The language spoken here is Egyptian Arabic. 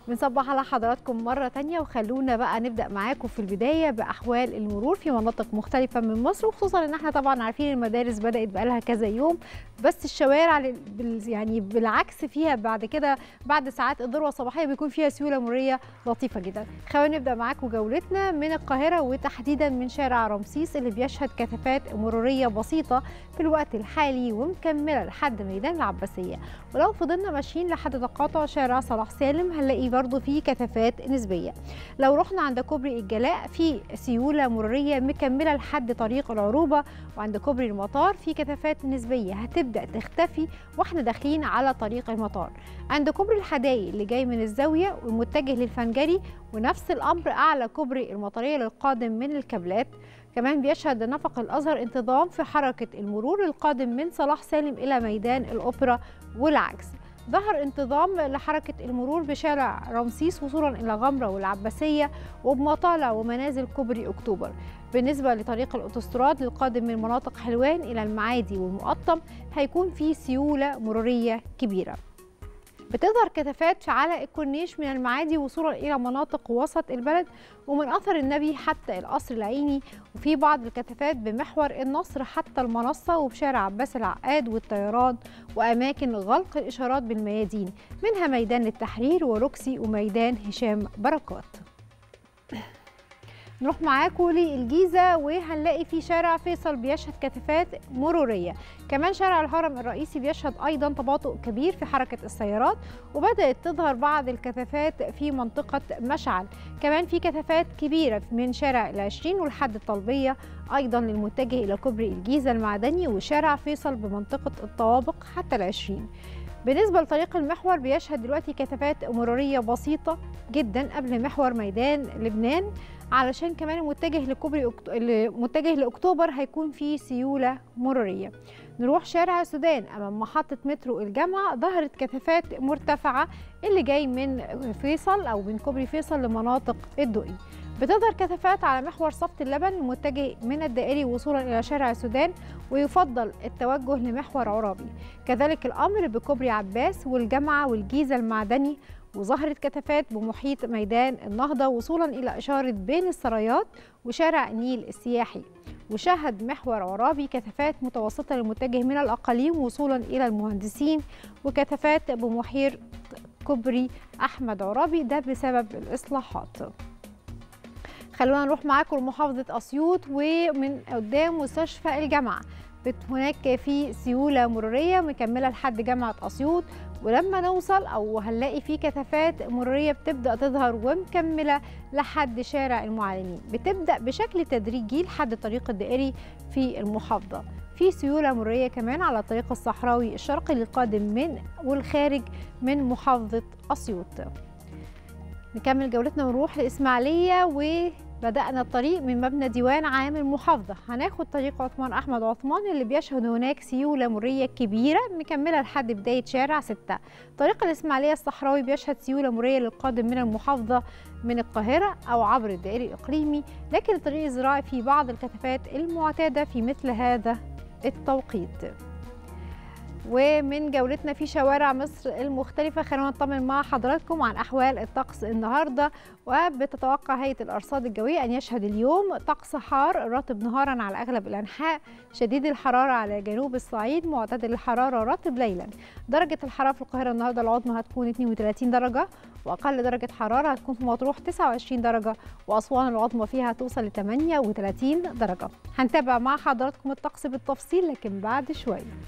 بنصبح على حضراتكم مرة تانية وخلونا بقى نبدأ معاكم في البداية بأحوال المرور في مناطق مختلفة من مصر وخصوصا ان احنا طبعا عارفين المدارس بدأت بقالها كذا يوم بس الشوارع لل- بال- يعني بالعكس فيها بعد كده بعد ساعات الذروة الصباحية بيكون فيها سيولة مرورية لطيفة جدا خلونا نبدأ معاكم جولتنا من القاهرة وتحديدا من شارع رمسيس اللي بيشهد كثافات مرورية بسيطة في الوقت الحالي ومكملة لحد ميدان العباسية ولو فضلنا ماشيين لحد تقاطع شارع صلاح سالم هنلاقي برضو فيه كثافات نسبية لو رحنا عند كوبري الجلاء في سيولة مرورية مكملة لحد طريق العروبة وعند كوبري المطار في كثافات نسبية هتبدأ تختفي واحنا داخلين على طريق المطار عند كوبري الحدائق اللي جاي من الزاوية والمتجه للفنجري ونفس الأمر أعلى كوبري المطرية للقادم من الكابلات كمان بيشهد نفق الأزهر انتظام في حركة المرور القادم من صلاح سالم إلى ميدان الأوبرا والعكس ظهر انتظام لحركة المرور بشارع رمسيس وصولا إلى غمرة والعباسية وبمطالع ومنازل كوبري أكتوبر بالنسبة لطريق الأوتوستراد للقادم من مناطق حلوان إلى المعادي والمقطم هيكون في سيولة مرورية كبيرة بتظهر كثافات على الكورنيش من المعادي وصولا الى مناطق وسط البلد ومن اثر النبي حتى القصر العيني وفي بعض الكثافات بمحور النصر حتى المنصه وبشارع عباس العقاد والطيران واماكن غلق الاشارات بالميادين منها ميدان التحرير وروكسي وميدان هشام بركات نروح معاكم للجيزة وهنلاقي في شارع فيصل بيشهد كثافات مرورية كمان شارع الهرم الرئيسي بيشهد أيضا تباطؤ كبير في حركة السيارات وبدأت تظهر بعض الكثافات في منطقة مشعل كمان في كثافات كبيرة من شارع العشرين ولحد الطلبية أيضا للمتجه إلى كوبري الجيزة المعدني وشارع فيصل بمنطقة الطوابق حتى العشرين بالنسبة لطريق المحور بيشهد دلوقتي كثافات مرورية بسيطة جدا قبل محور ميدان لبنان علشان كمان المتجه لكوبري أكتو... المتجه لاكتوبر هيكون فيه سيوله مروريه نروح شارع السودان امام محطه مترو الجامعه ظهرت كثافات مرتفعه اللي جاي من فيصل او من كوبري فيصل لمناطق الدقي بتظهر كثافات على محور صفت اللبن المتجه من الدائري وصولا الى شارع السودان ويفضل التوجه لمحور عرابي كذلك الامر بكوبري عباس والجامعه والجيزه المعدني وظهرت كثافات بمحيط ميدان النهضة وصولا إلى إشارة بين السرايات وشارع النيل السياحي وشهد محور عرابي كثافات متوسطة للمتجه من الأقاليم وصولا إلى المهندسين وكثافات بمحيط كوبري أحمد عرابي ده بسبب الإصلاحات خلونا نروح معاكم لمحافظة أسيوط ومن قدام مستشفى الجامعة هناك في سيولة مرورية مكملة لحد جامعة أسيوط ولما نوصل أو هنلاقي في كثافات مرورية بتبدأ تظهر ومكملة لحد شارع المعلمين بتبدأ بشكل تدريجي لحد الطريق الدائري في المحافظة في سيولة مرورية كمان على الطريق الصحراوي الشرقي للقادم من والخارج من محافظة أسيوط نكمل جولتنا ونروح لإسماعيلية و بدأنا الطريق من مبنى ديوان عام المحافظة هناخد طريق عثمان أحمد عثمان اللي بيشهد هناك سيولة مرية كبيرة مكملة لحد بداية شارع ستة طريق الإسماعيلية الصحراوي بيشهد سيولة مرية للقادم من المحافظة من القاهرة أو عبر الدائري الإقليمي لكن الطريق الزراعي فيه بعض الكثافات المعتادة في مثل هذا التوقيت ومن جولتنا في شوارع مصر المختلفة خلونا نطمن مع حضراتكم عن أحوال الطقس النهاردة وبتتوقع هيئة الأرصاد الجوية أن يشهد اليوم طقس حار رطب نهارا على أغلب الأنحاء شديد الحرارة على جنوب الصعيد معتدل الحرارة رطب ليلا درجة الحرارة في القاهرة النهاردة العظمى هتكون 32 درجة وأقل درجة حرارة هتكون في مطروح 29 درجة وأسوان العظمى فيها هتوصل ل 38 درجة هنتابع مع حضراتكم الطقس بالتفصيل لكن بعد شوية